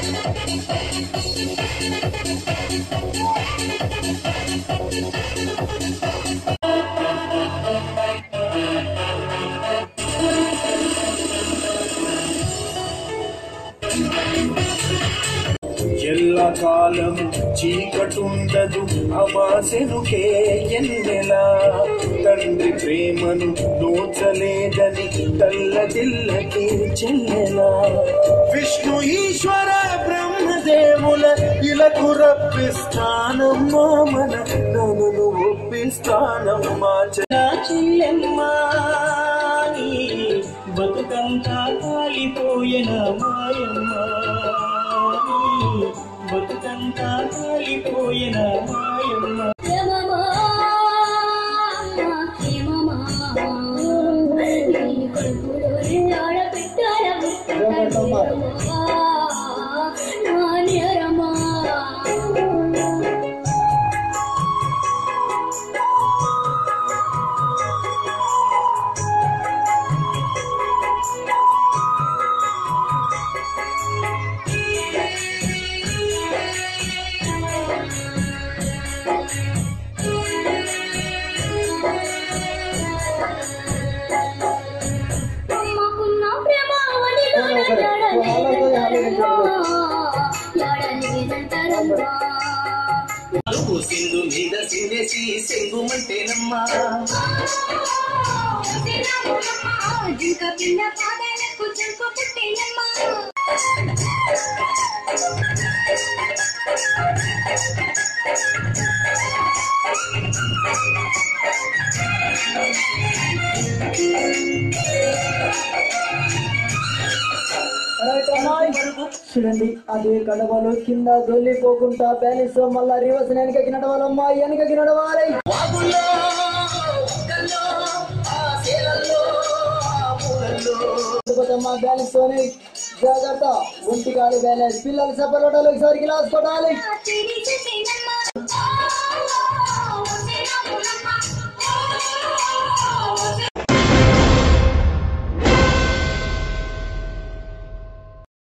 ఎల్లకాలం చీకటుండదు అమాసెనుకే ఎన్నెలా తండ్రి ప్రేమను నోచలేదని తల్లదిల్లకి చెల్లెలా విష్ణు ఈశ్వర బ్రహ్మదేవుల ఇలకు రప్పిస్తానమ్మా మన నన్ను ఒప్పిస్తానమ్మా చె- నా చెల్లెమ్మా నీ బతుకంతా కాలిపోయిన మాయమ్మ నీ బతుకంతా కాలిపోయిన మాయమ్మ ఏమమ్మా, ఏమమ్మా, నీ కడుపులోని ఆడబిడ్డల ముట్టమ్మా, నా నేరమ్మా. అమ్మకున్న ప్రేమ వడిలోన ఎడలేదంటారమ్మా, ఎడలేదంటారమ్మా. అరుగు సింధు మీద సిందేసి సెంగుమంటేనమ్మా జింక పిల్ల పాదాలకు చెంపు పుట్టేనమ్మా చూడండి అదే కడవలు కింద దొల్లిపోకుండా బ్యాలెన్స్ మళ్ళా రివర్స్ వెనకకి నడవాలమ్మా వెనకకి నడవాలి వాగుల్లో ఒక్కల్లో ఆ సేలల్లో ఆ పూలల్లో పోతమ్మా బ్యాలెన్స్ తోని జాగ్రత్త ఒంటి కాలు బ్యాలెన్స్ పిల్లలు సపలోటాలు ఒకసారి గ్లాస్ కొట్టాలి తిరిగి చెప్పేనమ్మా